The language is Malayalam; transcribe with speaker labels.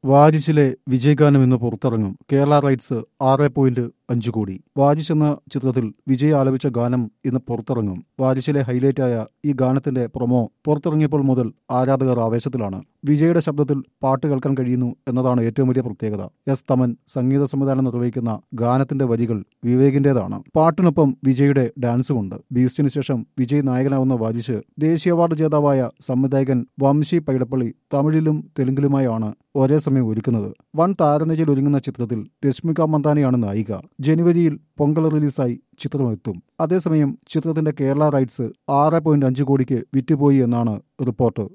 Speaker 1: വാരിസിലെ വിജയഗാനം ഇന്ന് പുറത്തിറങ്ങും കേരള റൈറ്റ്സ് ആറ് പോയിന്റ് അഞ്ചു കോടി വാരിസ് എന്ന ചിത്രത്തിൽ വിജയ് ആലപിച്ച ഗാനം ഇന്ന് പുറത്തിറങ്ങും വാരിസിലെ ഹൈലൈറ്റായ ഈ ഗാനത്തിന്റെ പ്രൊമോ പുറത്തിറങ്ങിയപ്പോൾ മുതൽ ആരാധകർ ആവേശത്തിലാണ് വിജയുടെ ശബ്ദത്തിൽ പാട്ട് കേൾക്കാൻ കഴിയുന്നു എന്നതാണ് ഏറ്റവും വലിയ പ്രത്യേകത എസ് തമൻ സംഗീത സംവിധാനം നിർവഹിക്കുന്ന ഗാനത്തിന്റെ വരികൾ വിവേകിന്റേതാണ് പാട്ടിനൊപ്പം വിജയുടെ ഡാൻസുമുണ്ട് ബീസ്റ്റിന് ശേഷം വിജയ് നായകനാവുന്ന വാരിസ് ദേശീയ അവാർഡ് ജേതാവായ സംവിധായകൻ വംശി പൈടപ്പള്ളി തമിഴിലും തെലുങ്കിലുമായാണ് ഒരേ സമയം ഒരുക്കുന്നത് വൻ താരനിരയിൽ ഒരുങ്ങുന്ന ചിത്രത്തിൽ രശ്മിക മന്ദാനയാണ് നായിക ജനുവരിയിൽ പൊങ്കൽ റിലീസായി ചിത്രമെത്തും അതേസമയം ചിത്രത്തിന്റെ കേരള റൈറ്റ്സ് ആറ് പോയിന്റ് അഞ്ച് കോടിക്ക് വിറ്റുപോയി എന്നാണ് റിപ്പോർട്ട്